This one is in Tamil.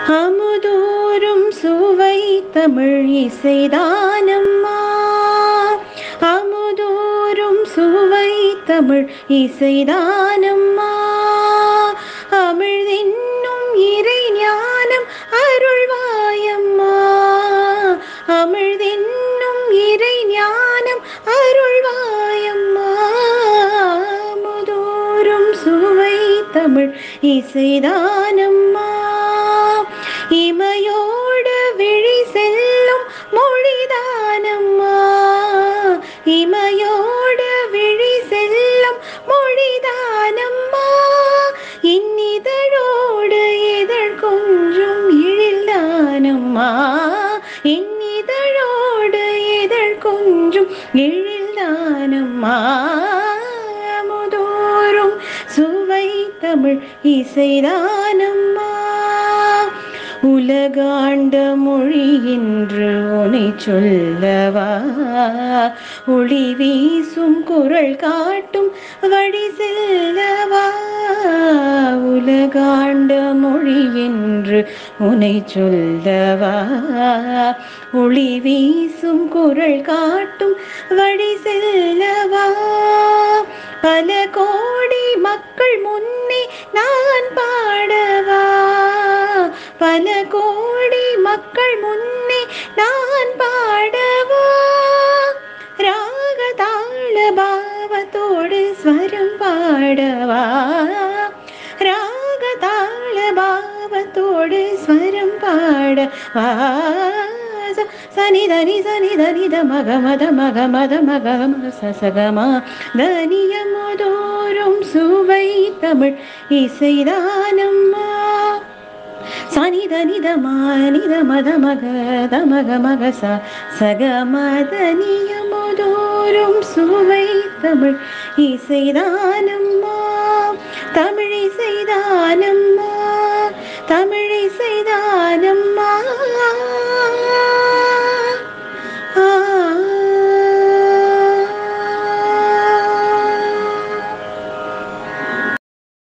அமுதோறும் சுவை தமிழ் இசைதானம்மா அமுதோறும் சுவை தமிழ் இசைதானம்மா அமிழ்தென்னும் இறை ஞானம் அருள்வாயம்மா அமிழ்தென்னும் இறை ஞானம் அருள்வாயம்மா அமுதோறும் சுவை தமிழ் இசைதானம்மா இமையோடு விழி செல்லும் மொழிதானம்மா இமையோடு விழி செல்லும் மொழிதானம்மா இன்னிதழோடு இதழ் கொஞ்சம் எழில்தானம்மா இன்னிதழோடு இதழ் கொஞ்சம் எழில்தானம்மா அமுதோறும் சுவை தமிழ் இசைதானம்மா உலகாண்ட மொழி என்று உனை சொல்லவா ஒளி வீசும் குரல் காட்டும் வழி செல்லவா உலகாண்ட மொழி என்று உனை சொல்லவா ஒளி வீசும் குரல் காட்டும் வழி செல்லவா பல கோடி மக்கள் முன்னே நான் பாடவா பல கோடி மக்கள் முன்னே நான் பாடவா ராக தாள பாவத்தோடு ஸ்வரம் பாடவா ராக தாள பாவத்தோடு ஸ்வரம் பாடவா ச- சனி தனி சனி தனி த மக மத மக மத மக ம சசகமா தனியமுதோறும் சுவை தமிழ் இசைதானம்மா சனி தனி த மானி த மத மக த மக மக ச சகமதனியமுதோறும் சுவை தமிழ் இசைதானம்மா தமிழ் இசைதான்